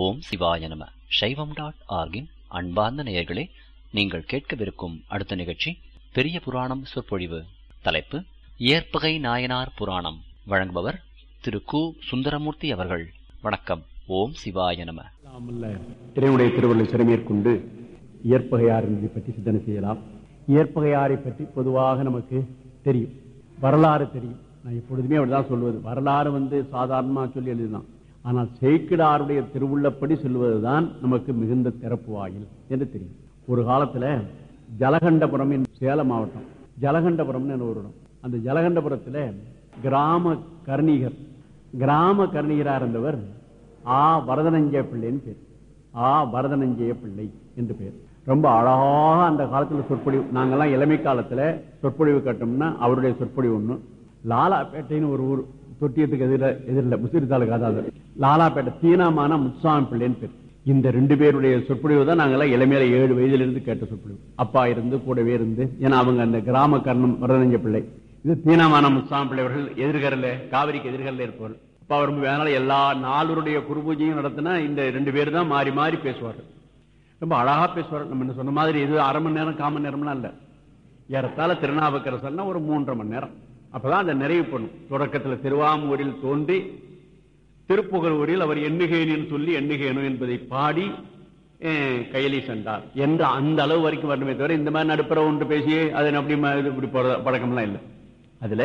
ஓம் சிவாய நம சைவம் டாட் ஆர்கின் அன்பார்ந்த நேயர்களே நீங்கள் கேட்கவிருக்கும் அடுத்த நிகழ்ச்சி பெரிய புராணம் சொற்பொழிவு தலைப்பு ஏற்பகை நாயனார் புராணம் வழங்குபவர் திரு கு சுந்தரமூர்த்தி அவர்கள் வணக்கம் ஓம் சிவாய நம நாமல்ல இறைவனுடைய திருவள்ளுவர் சிறமேற்கொண்டு இயற்பகையார் என்பதை பற்றி சிந்தனை செய்யலாம் இயற்பகையாரை பற்றி பொதுவாக நமக்கு தெரியும் வரலாறு தெரியும் நான் எப்பொழுதுமே அப்படிதான் சொல்வது வரலாறு வந்து சாதாரணமாக சொல்லி எழுதினான் ஆனால் சேக்கிடாருடைய திருவுள்ளப்படி சொல்வதுதான் நமக்கு மிகுந்த திறப்பு வாயில் என்று தெரியும் ஒரு காலத்துல ஜலகண்டபுரம் என்று சேலம் மாவட்டம் ஜலகண்டபுரம்னு ஒரு இடம் அந்த ஜலகண்டபுரத்துல கிராம கர்ணிகர் கிராம கர்ணிகராக இருந்தவர் ஆ வரதனஞ்சய பிள்ளைன்னு பேர் ஆ வரதனஞ்சய பிள்ளை என்று பேர் ரொம்ப அழகாக அந்த காலத்துல சொற்பொழிவு நாங்கெல்லாம் இளமை காலத்துல சொற்பொழிவு கட்டோம்னா அவருடைய சொற்பொழிவு ஒண்ணு லாலாப்பேட்டைன்னு ஒரு ஊர் தொட்டியத்துக்கு எதிர எதிரில் முசிறி தாலுக்கு அதாவது லாலாப்பேட்டை தீனாமான முத்துசாமி பிள்ளைன்னு பேர் இந்த ரெண்டு பேருடைய சொற்பொழிவு தான் நாங்கெல்லாம் இளமையில ஏழு வயதுல இருந்து கேட்ட சொற்பொழிவு அப்பா இருந்து கூடவே இருந்து ஏன்னா அவங்க அந்த கிராம கர்ணம் வரதனஞ்ச பிள்ளை இது தீனாமான முத்துசாமி பிள்ளை அவர்கள் எதிர்கரில் காவிரிக்கு எதிர்கரில் இருப்பவர் அப்பா ரொம்ப அதனால எல்லா நால்வருடைய குரு பூஜையும் நடத்தினா இந்த ரெண்டு பேர் தான் மாறி மாறி பேசுவார்கள் ரொம்ப அழகா பேசுவார் நம்ம என்ன சொன்ன மாதிரி இது அரை மணி நேரம் கால் மணி நேரம்லாம் இல்ல ஏறத்தாழ திருநாவுக்கரசர்னா ஒரு மூன்றரை மணி நேரம் அப்பதான் அந்த நிறைவு பண்ணும் தொடக்கத்துல திருவாமூரில் தோன்றி திருப்புகழூரில் அவர் எண்ணுகேனின்னு சொல்லி எண்ணுகேனும் என்பதை பாடி அஹ், கையலி சென்றார் என்ற அந்த அளவு வரைக்கும் வரணுமே தவிர இந்த மாதிரி நடுப்புற ஒன்று பேசி அது அப்படி ம- இது இப்படி போற பழக்கம்லாம் இல்லை அதுல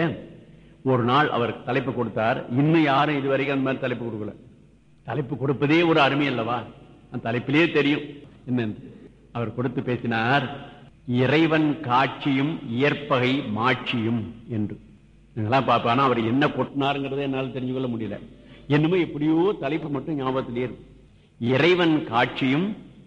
ஒரு நாள் அவர் தலைப்பு கொடுத்தார் இன்னும் யாரும் இது வரைக்கும் அந்த மாதிரி தலைப்பு கொடுக்கல தலைப்பு கொடுப்பதே ஒரு அருமை அல்லவா அந்த தலைப்பிலே தெரியும் என்னன்னு அவர் கொடுத்து பேசினார் இறைவன் காட்சியும் இயற்பகை மாட்சியும் என்று நீங்களாம் பார்ப்போம் ஆனா அவர் என்ன கொட்டினாருங்கிறத என்னால் தெரிஞ்சு கொள்ள முடியல என்னமோ எப்படியோ தலைப்பு மட்டும் ஞாபகத்திலே இருக்கு இறைவன் காட்சியும்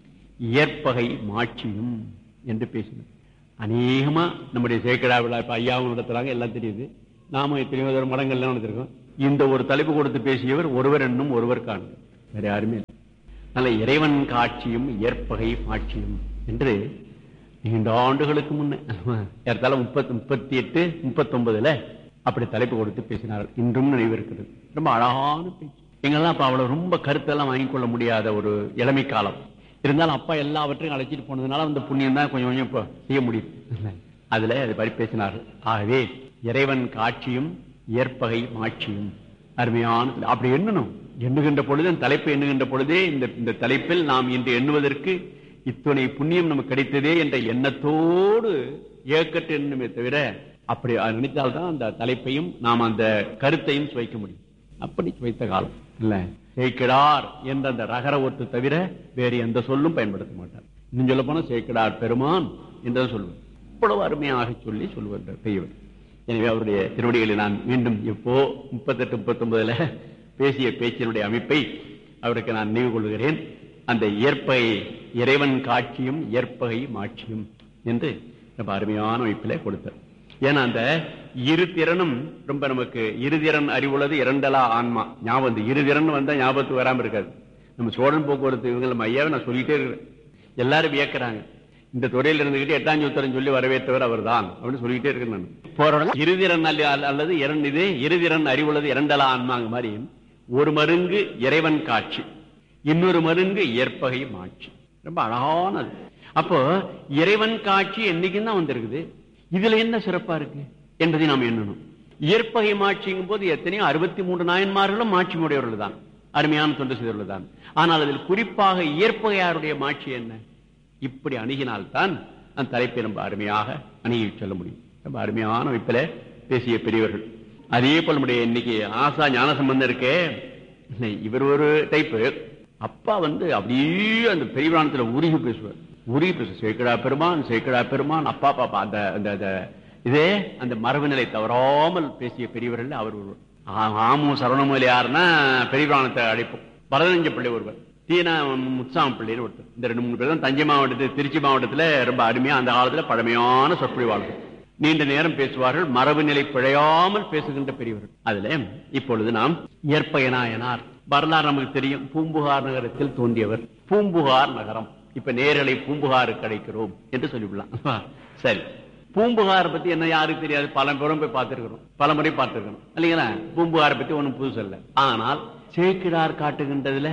இயற்பகை மாட்சியும் என்று பேசினார் அநேகமா நம்முடைய சேக்கடா விழா இப்ப ஐயாவும் நடத்துறாங்க எல்லாம் தெரியுது நாம எத்தனையோ தடவை மடங்கள்லாம் நடத்திருக்கோம் இந்த ஒரு தலைப்பு கொடுத்து பேசியவர் ஒருவர் என்னும் ஒருவர் காண்க வேற யாருமே இல்லை. அதனால இறைவன் காட்சியும் இயற்பகை மாட்சியும் என்று நீண்ட ஆண்டுகளுக்கு முன்ன ஏறத்தாழ முப்பத்தி முப்பத்தி எட்டு முப்பத்தி ஒன்பதுல அப்படி தலைப்பு கொடுத்து பேசினார்கள் இன்றும் நினைவு இருக்கிறது ரொம்ப அழகான பேச்சு எங்கெல்லாம் அப்ப அவ்வளவு ரொம்ப கருத்தெல்லாம் வாங்கிக் கொள்ள முடியாத ஒரு இளமை காலம் இருந்தாலும் அப்பா எல்லாவற்றையும் அழைச்சிட்டு போனதுனால அந்த புண்ணியம் தான் கொஞ்சம் கொஞ்சம் இப்ப செய்ய முடியும் அதுல அது பற்றி பேசினார்கள் ஆகவே இறைவன் காட்சியும் இயற்பகை மாட்சியும் அருமையான அப்படி எண்ணணும் எண்ணுகின்ற பொழுது அந்த தலைப்பை எண்ணுகின்ற பொழுதே இந்த இந்த தலைப்பில் நாம் இன்று எண்ணுவதற்கு இத்துணை புண்ணியம் நமக்கு கிடைத்ததே என்ற எண்ணத்தோடு ஏக்கட்டு எண்ணுமே தவிர அப்படி அது நினைத்தால்தான் அந்த தலைப்பையும் நாம் அந்த கருத்தையும் சுவைக்க முடியும் அப்படி சுவைத்த காலம் இல்ல சேக்கிடார் என்ற அந்த ரகர ஒத்து தவிர வேறு எந்த சொல்லும் பயன்படுத்த மாட்டார் இன்னும் சொல்ல போனா சேக்கிடார் பெருமான் என்றுதான் சொல்லுவார் இவ்வளவு அருமையாக சொல்லி சொல்லுவார் பெரியவர் எனவே அவருடைய திருவடிகளை நான் மீண்டும் இப்போ முப்பத்தெட்டு முப்பத்தொன்பதுல பேசிய பேச்சினுடைய அமைப்பை அவருக்கு நான் நினைவு கொள்கிறேன் அந்த இயற்பகை இறைவன் காட்சியும் இயற்பகை மாட்சியும் என்று ரொம்ப அருமையான அமைப்பிலே கொடுத்தார் ஏன்னா அந்த இரு திறனும் ரொம்ப நமக்கு இருதிறன் அறிவுள்ளது இரண்டலா ஆன்மா ஞாபகம் இந்த இருதிறன் வந்தா ஞாபகத்துக்கு வராம இருக்காது நம்ம சோழன் போக்குவரத்து இவங்க நம்ம ஐயாவை நான் சொல்லிட்டே இருக்கிறேன் எல்லாரும் வியக்கிறாங்க இந்த துறையில இருந்துகிட்டு எட்டாம் சூத்திரம் சொல்லி வரவேற்றவர் அவர்தான் அப்படின்னு சொல்லிக்கிட்டே இருக்கேன் நான் போறோம் இருதிறன் அல்ல- அல்லது இரண்டு இது இருதிறன் அறிவுள்ளது இரண்டலா ஆன்மாங்க மாதிரி ஒரு மருங்கு இறைவன் காட்சி இன்னொரு மருங்கு இயற்பகை மாட்சி ரொம்ப அழகானது அப்போ இறைவன் காட்சி என்னைக்கும் தான் வந்திருக்குது இதுல என்ன சிறப்பா இருக்கு என்பதை நாம் எண்ணணும் இயற்பகை மாட்சிங்கும் போது எத்தனையோ அறுபத்தி மூன்று நாயன்மார்களும் மாட்சி உடையவர்கள் தான் அருமையான தொண்டு செய்தவர்கள் தான் ஆனால் அதில் குறிப்பாக இயற்பகையாருடைய மாட்சி என்ன இப்படி அணுகினால்தான் அந்த தலைப்பை ரொம்ப அருமையாக அணுகி சொல்ல முடியும் ரொம்ப அருமையான அமைப்பில பேசிய பெரியவர்கள் அதே போல நம்முடைய இன்னைக்கு ஆசா ஞான சம்பந்தம் இருக்கே இல்லை, இவர் ஒரு டைப்பு அப்பா வந்து அப்படியே அந்த பெரியவராணத்துல உருகி பேசுவார் உருகி பேச சேக்கடா பெருமான் சேக்கடா பெருமான் அப்பா பாப்பா அந்த அந்த அந்த இதே அந்த மரபு நிலை தவறாமல் பேசிய பெரியவர்கள் அவர் ஒருவர் ஆ- ஆமு சரவணமொழி யாருன்னா பெரியவராணத்தை அழைப்போம் பரதஞ்ச பிள்ளை ஒருவர் தீனா முத்சாம பிள்ளைன்னு ஒருத்தர் இந்த ரெண்டு மூணு பேர் தான் தஞ்சை மாவட்டத்தில் திருச்சி மாவட்டத்துல ரொம்ப அருமையா அந்த காலத்துல பழமையான சொற்பொழிவாளர்கள் நீண்ட நேரம் பேசுவார்கள் மரபு நிலை பிழையாமல் பேசுகின்ற பெரியவர்கள் அதுல இப்பொழுது நாம் இயற்பயனாயனார் வரலாறு நமக்கு தெரியும் பூம்புகார் நகரத்தில் தோன்றியவர் பூம்புகார் நகரம் இப்ப நேரலை பூம்புகாருக்கு அழைக்கிறோம் என்று சொல்லிவிடலாம் சரி பூம்புகாரை பத்தி என்ன யாருக்கு தெரியாது பல பேரும் போய் பார்த்திருக்கிறோம் பல முறை பார்த்திருக்கிறோம் இல்லைங்களா பூம்புகாரை பத்தி ஒண்ணும் புதுசு இல்ல ஆனால் சேக்கிடார் காட்டுகின்றதுல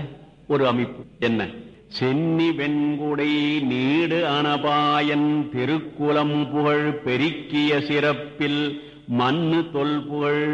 ஒரு அமைப்பு என்ன சென்னி வெண்குடை நீடு அனபாயன் திருக்குலம் புகழ் பெருக்கிய சிறப்பில் மண்ணு தொல் புகழ்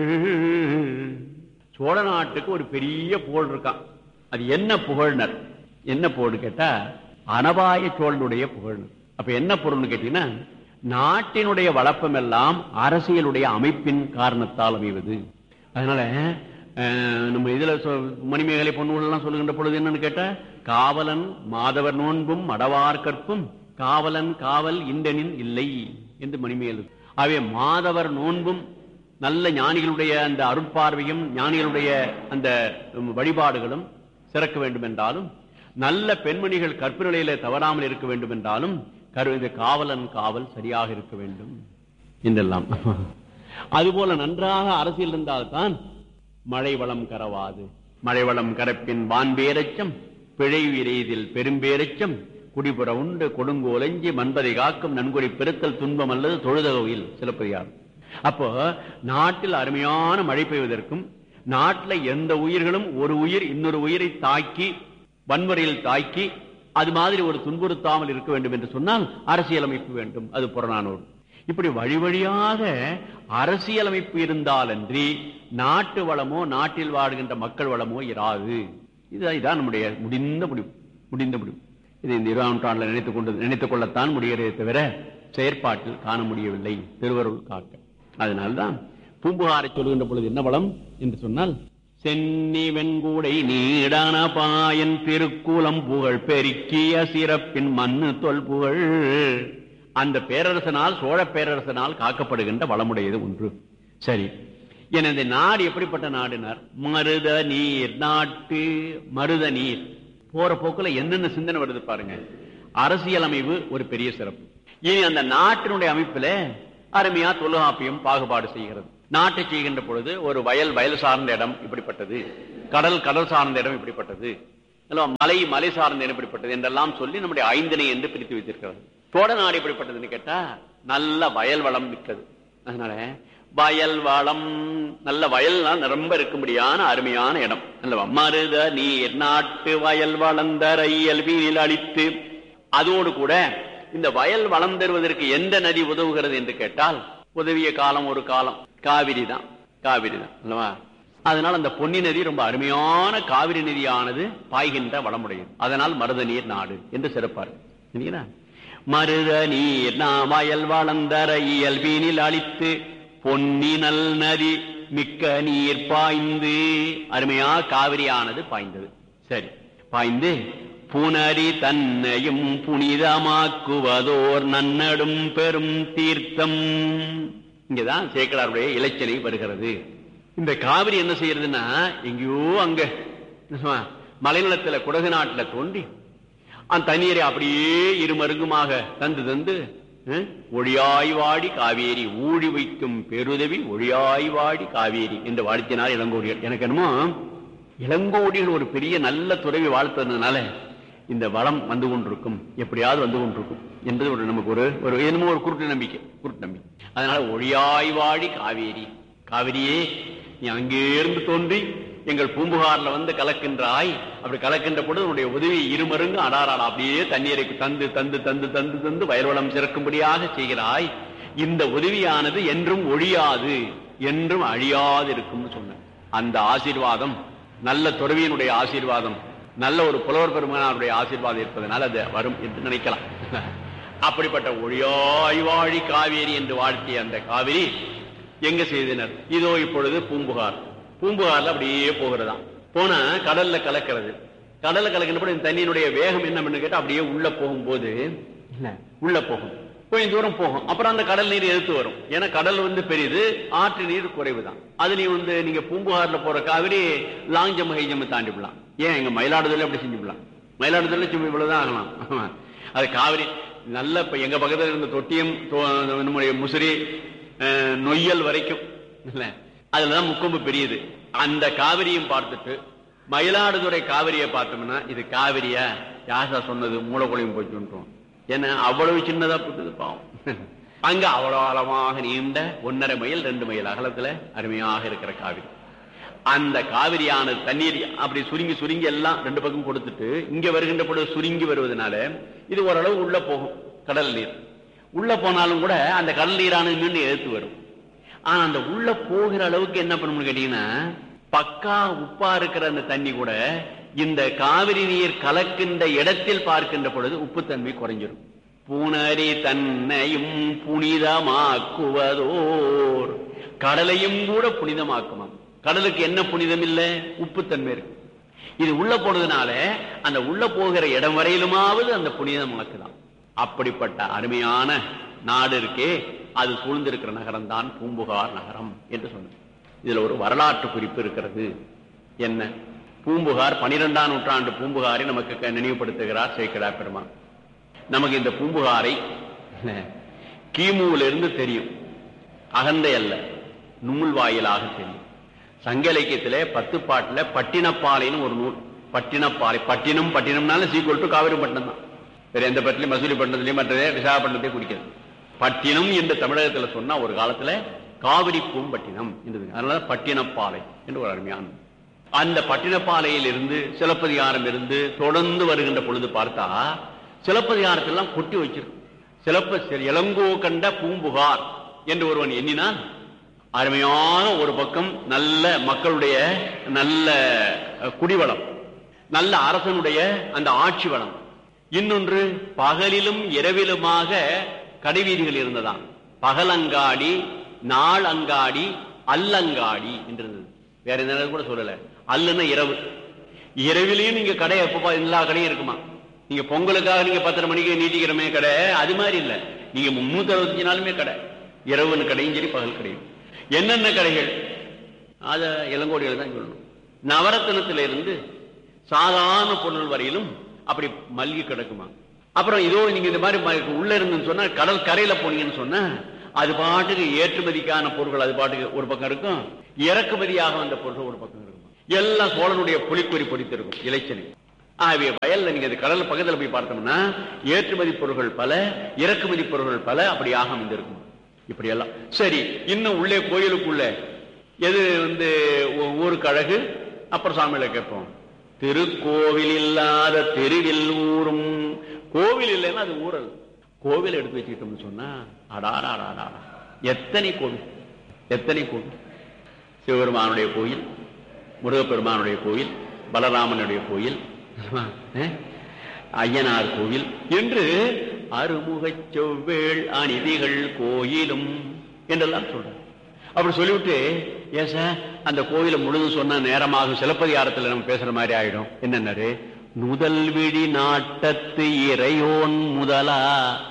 சோழ நாட்டுக்கு ஒரு பெரிய புகழ் இருக்கான் அது என்ன புகழ்னர் என்ன புகழ்னு கேட்டா அனபாய சோழனுடைய புகழ்னர் அப்ப என்ன பொருள்னு கேட்டீங்கன்னா நாட்டினுடைய வளப்பம் எல்லாம் அரசியலுடைய அமைப்பின் காரணத்தால் அமைவது அதனால அஹ், நம்ம இதுல சொ- மணிமேகலை பொண்ணு எல்லாம் சொல்லுகின்ற பொழுது என்னன்னு கேட்டா காவலன் மாதவர் நோன்பும் மடவார் கற்பும் காவலன் காவல் இண்டனின் இல்லை என்று மணிமேகலை ஆகவே மாதவர் நோன்பும் நல்ல ஞானிகளுடைய அந்த அருட்பார்வையும் ஞானிகளுடைய அந்த உம், வழிபாடுகளும் சிறக்க வேண்டும் என்றாலும் நல்ல பெண்மணிகள் கற்பு நிலையில தவறாமல் இருக்க வேண்டும் என்றாலும் கரு இந்த காவலன் காவல் சரியாக இருக்க வேண்டும் என்றெல்லாம் அதுபோல நன்றாக அரசியல் இருந்தால்தான் மழை வளம் கரவாது மழை வளம் கரப்பின் வான்பேரச்சம் பிழை விரைதில் பெரும்பேரச்சம் குடிபுற உண்டு கொடுங்கோலஞ்சி மண்பதை காக்கும் நன்கொடை பெருத்தல் துன்பம் அல்லது தொழுதகவையில் சிலப்பதிகாரம் அப்போ நாட்டில் அருமையான மழை பெய்வதற்கும் நாட்டில் எந்த உயிர்களும் ஒரு உயிர் இன்னொரு உயிரை தாக்கி வன்முறையில் தாக்கி அது மாதிரி ஒரு துன்புறுத்தாமல் இருக்க வேண்டும் என்று சொன்னால் அரசியலமைப்பு வேண்டும் அது புறநானூறு இப்படி வழி வழியாக அரசியலமைப்பு இருந்தாலன்றி நாட்டு வளமோ நாட்டில் வாழ்கின்ற மக்கள் வளமோ இராது இது இதான் நம்முடைய முடிந்த முடிவு முடிந்த முடிவு இது இந்த இருபதாம் நூற்றாண்டுல நினைத்துக் கொண்டு நினைத்துக் கொள்ளத்தான் முடிகிறதே தவிர செயற்பாட்டில் காண முடியவில்லை திருவருள் காக்க அதனால்தான் பூம்புகாரை சொல்லுகின்ற பொழுது என்ன வளம் என்று சொன்னால் சென்னி வெண்கூடை நீடான பாயன் திருக்கூலம் புகழ் பெருக்கிய சிறப்பின் மண்ணு தொல் புகழ் அந்த பேரரசனால் சோழ பேரரசனால் காக்கப்படுகின்ற வளமுடையது ஒன்று சரி என இந்த நாடு எப்படிப்பட்ட நாடுனார் மருத நீர் நாட்டு மருத நீர் போற போக்குல என்னென்ன சிந்தனை வருது பாருங்க அரசியலமைவு ஒரு பெரிய சிறப்பு இனி அந்த நாட்டினுடைய அமைப்புல அருமையா தொல்காப்பியம் பாகுபாடு செய்கிறது நாட்டை செய்கின்ற பொழுது ஒரு வயல் வயல் சார்ந்த இடம் இப்படிப்பட்டது கடல் கடல் சார்ந்த இடம் இப்படிப்பட்டது அல்லவா, மலை மலை சார்ந்த இடம் இப்படிப்பட்டது என்றெல்லாம் சொல்லி நம்முடைய ஐந்தனை என்று பிரித்து வைத்திருக்கிறது சோழ நாடு எப்படிப்பட்டதுன்னு கேட்டா நல்ல வயல் வளம் மிக்கது அதனால வயல் வளம் நல்ல வயல்லாம் ரொம்ப இருக்கும்படியான அருமையான இடம் அல்லவா மருத நீர் நாட்டு வயல் வளந்தர இயல்பினில் அளித்து அதோடு கூட இந்த வயல் வளம் தருவதற்கு எந்த நதி உதவுகிறது என்று கேட்டால் உதவிய காலம் ஒரு காலம் காவிரி தான் காவிரி தான் அல்லவா அதனால் அந்த பொன்னி நதி ரொம்ப அருமையான காவிரி நதியானது பாய்கின்ற வளமுடையது அதனால் மருத நீர் நாடு என்று சிறப்பார் சரிங்களா மருத நீர் நான் வயல் வளந்தர இயல்பினில் அளித்து பொன்னி நல் நதி மிக்க நீர் பாய்ந்து அருமையா காவிரியானது பாய்ந்தது சரி பாய்ந்து புனரி தன்னையும் புனிதமாக்குவதோர் நன்னடும் பெரும் தீர்த்தம் இங்கதான் சேக்கலாருடைய இலச்சனை வருகிறது இந்த காவிரி என்ன செய்யறதுன்னா எங்கேயோ அங்க என்னவா, மலைநிலத்துல குடகு நாட்டுல தோண்டி அந்த தண்ணீரை அப்படியே இருமருங்குமாக தந்து தந்து அஹ், ஒழியாய் வாடி காவேரி ஊழி வைக்கும் பெருதவி ஒழியாய் வாடி காவேரி என்று வாழ்த்தினார் இளங்கோடிகள் எனக்கு என்னமோ இளங்கோடிகள் ஒரு பெரிய நல்ல துறவி வாழ்த்ததுனால இந்த வளம் வந்து கொண்டிருக்கும் எப்படியாவது வந்து கொண்டிருக்கும் என்பது ஒரு நமக்கு ஒரு ஒரு என்னமோ ஒரு குருட்டு நம்பிக்கை குருட்டு நம்பிக்கை அதனால ஒழியாய் வாடி காவேரி காவிரியே நீ அங்கே இருந்து தோன்றி எங்கள் பூம்புகார்ல வந்து கலக்கின்றாய் அப்படி கலக்கின்ற பொழுது உன்னுடைய உதவி இருமருங்கு அடாராடா அப்படியே தண்ணீரை தந்து தந்து தந்து தந்து தந்து வயல்வளம் சிறக்கும்படியாக செய்கிறாய் இந்த உதவியானது என்றும் ஒழியாது என்றும் அழியாது இருக்கும்னு சொன்னேன் அந்த ஆசீர்வாதம் நல்ல துறவியினுடைய ஆசீர்வாதம் நல்ல ஒரு புலவர் பெருமனாருடைய ஆசீர்வாதம் இருப்பதனால் அது வரும் என்று நினைக்கலாம் அப்படிப்பட்ட ஒழியாய் வாழி காவேரி என்று வாழ்த்திய அந்த காவிரி எங்க செய்தனர் இதோ இப்பொழுது பூம்புகார் பூம்புகார்ல அப்படியே போகிறதாம் போனா கடல்ல கலக்கிறது கடல்ல கலக்கின்ற இந்த தண்ணியினுடைய வேகம் என்ன பண்ணு கேட்டா அப்படியே உள்ள போகும்போது இல்ல உள்ள போகும் கொஞ்சம் தூரம் போகும் அப்புறம் அந்த கடல் நீர் எடுத்து வரும் ஏன்னா கடல் வந்து பெரியது ஆற்று நீர் குறைவு தான் அதுலயும் வந்து நீங்க பூம்புகார்ல போற Kaveri long jump high jump தாண்டி விடலாம் ஏன் எங்க மயிலாடுதுறையில அப்படி செஞ்சு விடலாம் மயிலாடுதுறையில சும்மா இவ்வளவுதான் ஆகலாம் ஆமா. அது காவிரி நல்ல இப்ப எங்க பக்கத்துல இருந்த தொட்டியம் தோ- நம்முடைய முசிறி அஹ், நொய்யல் வரைக்கும் இல்ல அதுலதான் முக்கொம்பு பெரியது அந்த காவிரியும் பார்த்துட்டு மயிலாடுதுறை காவிரியை பார்த்தோம்னா இது காவிரியா யாசா சொன்னது மூலக்குழியும் போச்சுன்றோம் ஏன்னா அவ்வளவு சின்னதா புத்தது பாவம் அங்க அவ்வளவு ஆழமாக நீண்ட ஒன்னரை மைல் ரெண்டு மைல் அகலத்துல அருமையாக இருக்கிற காவிரி அந்த காவிரியானது தண்ணீர் அப்படி சுருங்கி சுருங்கி எல்லாம் ரெண்டு பக்கம் கொடுத்துட்டு இங்க வருகின்ற பொழுது சுருங்கி வருவதனால இது ஓரளவு உள்ள போகும் கடல் நீர் உள்ள போனாலும் கூட அந்த கடல் நீரானது மீண்டும் எடுத்து வரும் ஆனா அந்த உள்ள போகிற அளவுக்கு என்ன பண்ணணும்னு கேட்டீங்கன்னா பக்கா உப்பா இருக்கிற அந்த தண்ணி கூட இந்த காவிரி நீர் கலக்கின்ற இடத்தில் பார்க்கின்ற பொழுது உப்புத்தன்மை குறைஞ்சிடும் புனரி தன்னையும் புனிதமாக்குவதோர் கடலையும் கூட புனிதமாக்குமாம் கடலுக்கு என்ன புனிதம் இல்ல உப்புத்தன்மை இருக்கு இது உள்ள போனதுனால அந்த உள்ள போகிற இடம் வரையிலுமாவது அந்த புனிதமாக்குதான் அப்படிப்பட்ட அருமையான நாடு இருக்கே அது சூழ்ந்திருக்கிற நகரம் தான் பூம்புகார் நகரம் என்று சொன்ன இதுல ஒரு வரலாற்று குறிப்பு இருக்கிறது என்ன பூம்புகார் பனிரெண்டாம் நூற்றாண்டு பூம்புகாரை நமக்கு க- நினைவுபடுத்துகிறார் சேக்கடா பெருமான் நமக்கு இந்த பூம்புகாரை கிமுல இருந்து தெரியும் அகந்தை அல்ல நூல் வாயிலாக தெரியும் சங்க இலக்கியத்திலே பத்து பாட்டுல பட்டினப்பாலைன்னு ஒரு நூல் பட்டினப்பாலை பட்டினம் பட்டினம்னாலும் சீக்குவல் டு காவிரிப்பட்டினம் தான் வேற எந்த பட்டிலையும் மசூலிப்பட்டினத்திலையும் மற்றதே விசாகப்பட்டினத்தை குடிக்கிறது பட்டினம் என்று தமிழகத்துல சொன்னா ஒரு காலத்துல காவிரி பூம்பட்டினம் என்று அதனால பட்டினப்பாலை என்று ஒரு அருமையான நூல். அந்த பட்டினப்பாலையில் இருந்து சிலப்பதிகாரம் இருந்து தொடர்ந்து வருகின்ற பொழுது பார்த்தா சிலப்பதிகாரத்தெல்லாம் கொட்டி வச்சிருக்கு சிலப்ப இளங்கோ கண்ட பூம்புகார் என்று ஒருவன் எண்ணினான் அருமையான ஒரு பக்கம் நல்ல மக்களுடைய நல்ல அஹ், குடிவளம் நல்ல அரசனுடைய அந்த ஆட்சி வளம் இன்னொன்று பகலிலும் இரவிலுமாக கடைவீதிகள் இருந்ததாம் பகலங்காடி நாள் அங்காடி அல்லங்காடி என்று இருந்தது வேற எந்த நேரம் கூட சொல்லல அல்லுன்னா இரவு இரவிலையும் நீங்க கடை எப்ப எல்லா கடையும் இருக்குமா நீங்க பொங்கலுக்காக நீங்க பத்தரை மணிக்கு நீட்டிக்கிறமே கடை அது மாதிரி இல்ல நீங்க முன்னூத்தி அறுபத்தஞ்சு நாளுமே கடை இரவுன்னு கடையும் சரி பகல் கடையும் என்னென்ன கடைகள் அத இளங்கோடிகள் தான் சொல்லணும் நவரத்தினத்தில இருந்து சாதாரண பொருள் வரையிலும் அப்படி மல்கி கிடக்குமா அப்புறம் இதோ நீங்க இந்த மாதிரி ம- உள்ள இருந்துன்னு சொன்னா கடல் கரையில போனீங்கன்னு சொன்னா அது பாட்டுக்கு ஏற்றுமதிக்கான பொருட்கள் அது பாட்டுக்கு ஒரு பக்கம் இருக்கும் இறக்குமதியாக வந்த பொருட்கள் ஒரு பக்கம் இருக்கும் எல்லாம் சோழனுடைய புலிக்குறி பொடித்திருக்கும் இலைச்சனை ஆகவே வயல்ல நீங்க அது கடல் பக்கத்துல போய் பார்த்தோம்னா ஏற்றுமதி பொருட்கள் பல இறக்குமதி பொருட்கள் பல அப்படியாக அமைந்திருக்கும் இப்படி எல்லாம் சரி இன்னும் உள்ளே கோயிலுக்குள்ள எது வந்து ஊ- ஊருக்கு அழகு அப்புறம் சாமியில கேட்போம் திருக்கோவில் இல்லாத தெருவில் ஊரும் கோவில் இல்லைன்னா அது ஊரல் கோவில் எடுத்து வச்சுக்கிட்டோம்னு சொன்னா அடாடாடாடா எத்தனை கோவில் எத்தனை கோவில் சிவபெருமானுடைய கோயில் முருகப்பெருமானுடைய கோயில் பலராமனுடைய கோயில் அஹ், ஐயனார் கோயில் என்று அருமுகச் செவ்வேள் அநீதிகள் கோயிலும் என்றெல்லாம் சொல்றார் அப்படி சொல்லிவிட்டு ஏன் சார் அந்த கோயிலை முழுதும் சொன்ன நேரமாகும் சிலப்பதிகாரத்துல நம்ம பேசுற மாதிரி ஆயிடும் என்னன்னாரு நுதல் விழி நாட்டத்து இறையோன் முதலா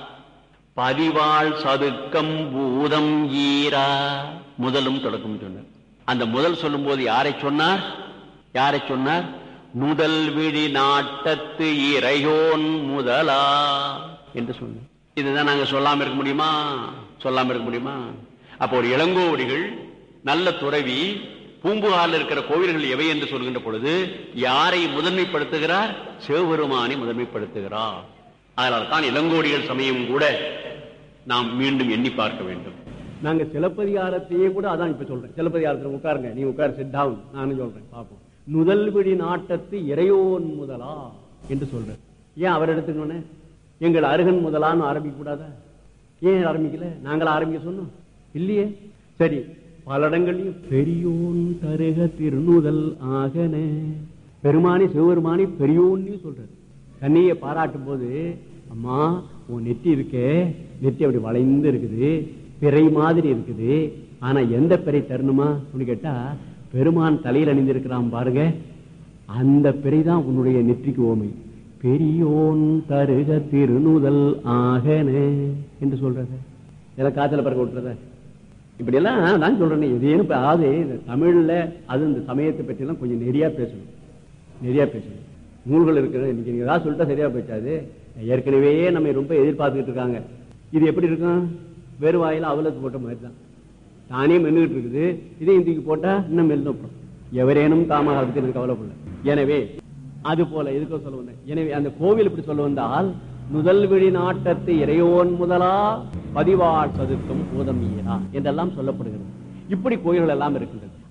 பதிவாள் சதுக்கம் பூதம் ஈரா முதலும் தொடக்கம் சொன்னார் அந்த முதல் சொல்லும்போது யாரை சொன்னார் யாரை சொன்னார் நுதல் விழி நாட்டத்து இறையோன் முதலா என்று சொன்னார் இதுதான் நாங்க சொல்லாம இருக்க முடியுமா சொல்லாம இருக்க முடியுமா அப்போ ஒரு இளங்கோவடிகள் நல்ல துறவி பூம்புகாரில் இருக்கிற கோவில்கள் எவை என்று சொல்கின்ற பொழுது யாரை முதன்மைப்படுத்துகிறார் சிவபெருமானை முதன்மைப்படுத்துகிறார் அதனால தான் இளங்கோடிகள் சமயம் கூட நாம் மீண்டும் எண்ணி பார்க்க வேண்டும் நாங்க சிலப்பதிகாரத்தையே கூட அதான் இப்ப சொல்றேன் சிலப்பதிகாரத்துல உட்காருங்க நீ உட்காரு சிட் டவுன் நானும் சொல்றேன் பாப்போம் நுதல்விடி நாட்டத்து இறையோன் முதலா என்று சொல்றேன் ஏன் அவர் எடுத்துக்கணும் எங்கள் அருகன் முதலான்னு ஆரம்பிக்க கூடாதா ஏன் ஆரம்பிக்கல நாங்களா ஆரம்பிக்க சொன்னோம் இல்லையே சரி பல இடங்கள்லயும் பெரியோன் தருக திருநுதல் ஆகன பெருமானி சிவபெருமானி பெரியோன்னு சொல்றாரு கண்ணியை பாராட்டும் போது அம்மா உன் நெத்தி இருக்கே நெத்தி அப்படி வளைந்து இருக்குது பிறை மாதிரி இருக்குது ஆனா எந்த பிறை தரணுமா அப்படின்னு கேட்டா பெருமான் தலையில் அணிந்திருக்கிறான் பாருங்க அந்த பிறை தான் உன்னுடைய நெற்றிக்கு ஓமை பெரியோன் தருக திருநுதல் ஆகன என்று சொல்றது இதை காத்துல பறக்க விட்டுறத இப்படி எல்லாம் நான் சொல்றேன் எதேனும் இப்ப அதாவது இந்த தமிழ்ல அது இந்த சமயத்தை பற்றி எல்லாம் கொஞ்சம் நிறைய பேசணும் நிறைய பேசணும் நூல்கள் இருக்கிறது இன்னைக்கு நீங்க ஏதாவது சொல்லிட்டா சரியா போயிட்டாது ஏற்கனவே நம்ம ரொம்ப எதிர்பார்த்துக்கிட்டு இருக்காங்க இது எப்படி இருக்கும் வெறும் வாயில அவலத்து போட்ட மாதிரி தான் தானே மென்னுகிட்டு இருக்குது இதையும் தூக்கி போட்டா இன்னும் மெல்லும் அப்புறம் எவரேனும் தாமாக பத்தி எனக்கு கவலைப்படல எனவே அது போல எதுக்கோ சொல்ல வந்தேன் எனவே அந்த கோவில் இப்படி சொல்ல வந்தால் முதல் விழி நாட்டத்து இறையோன் முதலா பதிவாள் சதுக்கம் பூதம் ஈரா என்றெல்லாம் சொல்லப்படுகிறது இப்படி கோயில்கள் எல்லாம் இருக்கின்றது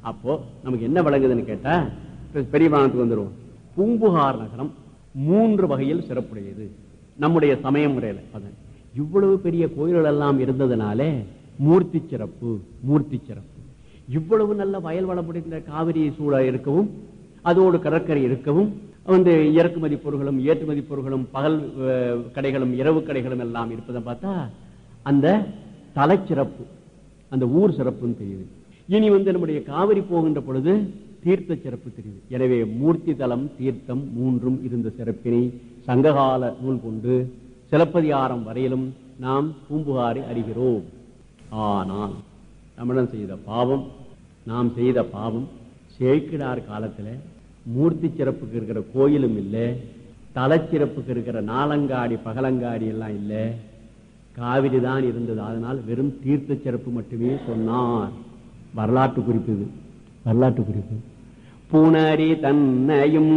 அப்போ நமக்கு என்ன விளங்குதுன்னு கேட்டா இப்ப பெரிய வானத்துக்கு வந்துருவோம் பூம்புகார் நகரம் மூன்று வகையில் சிறப்புடையது நம்முடைய சமய முறையில அதான் இவ்வளவு பெரிய கோயில்கள் எல்லாம் இருந்ததுனாலே மூர்த்தி சிறப்பு மூர்த்தி சிறப்பு இவ்வளவு நல்ல வயல் வளம் முடிந்த காவிரி சூழ இருக்கவும் அதோடு கடற்கரை இருக்கவும் வந்து இறக்குமதி பொருட்களும் ஏற்றுமதி பொருட்களும் பகல் அஹ், கடைகளும் இரவு கடைகளும் எல்லாம் இருப்பதை பார்த்தா அந்த தலைச்சிறப்பு அந்த ஊர் சிறப்புன்னு தெரியுது இனி வந்து நம்முடைய காவிரி போகின்ற பொழுது தீர்த்த சிறப்பு தெரியுது எனவே மூர்த்தி தலம் தீர்த்தம் மூன்றும் இருந்த சிறப்பினை சங்ககால நூல் கொண்டு சிலப்பதிகாரம் வரையிலும் நாம் பூம்புகாரை அறிகிறோம் ஆனால் தமிழன் செய்த பாவம் நாம் செய்த பாவம் சேக்கிடார் காலத்துல மூர்த்தி சிறப்புக்கு இருக்கிற கோயிலும் இல்லை தலச்சிறப்புக்கு இருக்கிற நாலங்காடி பகலங்காடி எல்லாம் இல்லை காவிரி தான் இருந்தது அதனால் வெறும் தீர்த்த சிறப்பு மட்டுமே சொன்னார் வரலாற்று குறிப்பு இது வரலாற்று குறிப்பு புனரி தன்னையும்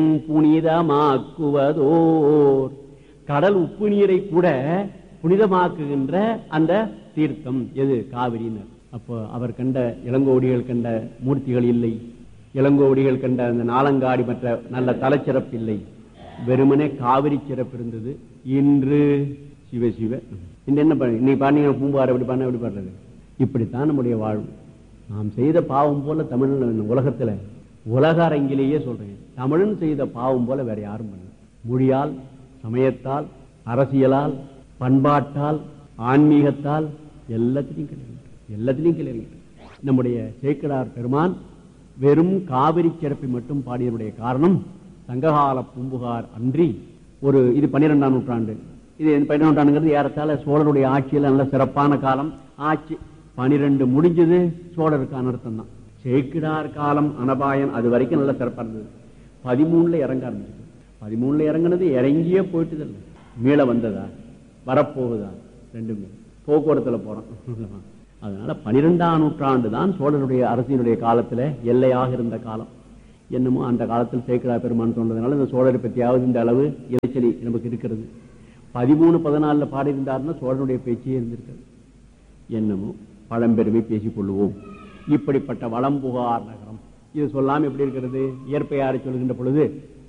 புனிதமாக்குவதோர் கடல் உப்பு நீரை கூட புனிதமாக்குகின்ற அந்த தீர்த்தம் எது காவிரினர் அப்போ அவர் கண்ட இளங்கோடிகள் கண்ட மூர்த்திகள் இல்லை இளங்கோடிகள் கண்ட அந்த நாலங்காடி மற்ற நல்ல தலச்சிறப்பு இல்லை வெறுமனே காவிரி சிறப்பு இருந்தது இன்று சிவ சிவ இன்னும் என்ன பண்ண இன்னைக்கு பாருங்க பூம்பார் எப்படி பண்ண எப்படி பண்றது இப்படித்தான் நம்முடைய வாழ்வு நாம் செய்த பாவம் போல தமிழ் உலகத்துல உலக அரங்கிலேயே சொல்றேன் தமிழன் செய்த பாவம் போல வேற யாரும் பண்ணல மொழியால் சமயத்தால் அரசியலால் பண்பாட்டால் ஆன்மீகத்தால் எல்லாத்திலையும் கிடையாது எல்லாத்திலையும் கிடையாது நம்முடைய சேக்கடார் பெருமான் வெறும் காவிரி சிறப்பை மட்டும் பாடியதனுடைய காரணம் சங்ககால பூம்புகார் அன்றி ஒரு இது பன்னிரெண்டாம் நூற்றாண்டு இது பன்னிரெண்டாம் நூற்றாண்டுங்கிறது ஏறத்தாழ சோழருடைய ஆட்சியில் நல்ல சிறப்பான காலம் ஆட்சி பனிரெண்டு முடிஞ்சது சோழருக்கான அர்த்தம் தான் சேக்கிடார் காலம் அனபாயன் அது வரைக்கும் நல்ல சிறப்பா இருந்தது பதிமூணுல இறங்க ஆரம்பிச்சது பதிமூணுல இறங்குனது இறங்கியே போயிட்டு இல்லை மீள வந்ததா வரப்போகுதா ரெண்டுமே போக்குவரத்துல போறோம் அதனால பனிரெண்டாம் நூற்றாண்டு தான் சோழருடைய அரசினுடைய காலத்துல எல்லையாக இருந்த காலம் என்னமோ அந்த காலத்தில் சேக்கிரா பெருமான் சொன்னதுனால இந்த சோழரை பற்றியாவது இந்த அளவு இறைச்சலி நமக்கு இருக்கிறது பதிமூணு பதினாலுல பாடியிருந்தாருன்னா சோழனுடைய பேச்சே இருந்திருக்கிறது என்னமோ பழம்பெருமை பேசிக் கொள்வோம் இப்படிப்பட்ட வளம்புகார் நகரம் இது சொல்லாம எப்படி இருக்கிறது இயற்பெயாரை சொல்கின்ற பொழுது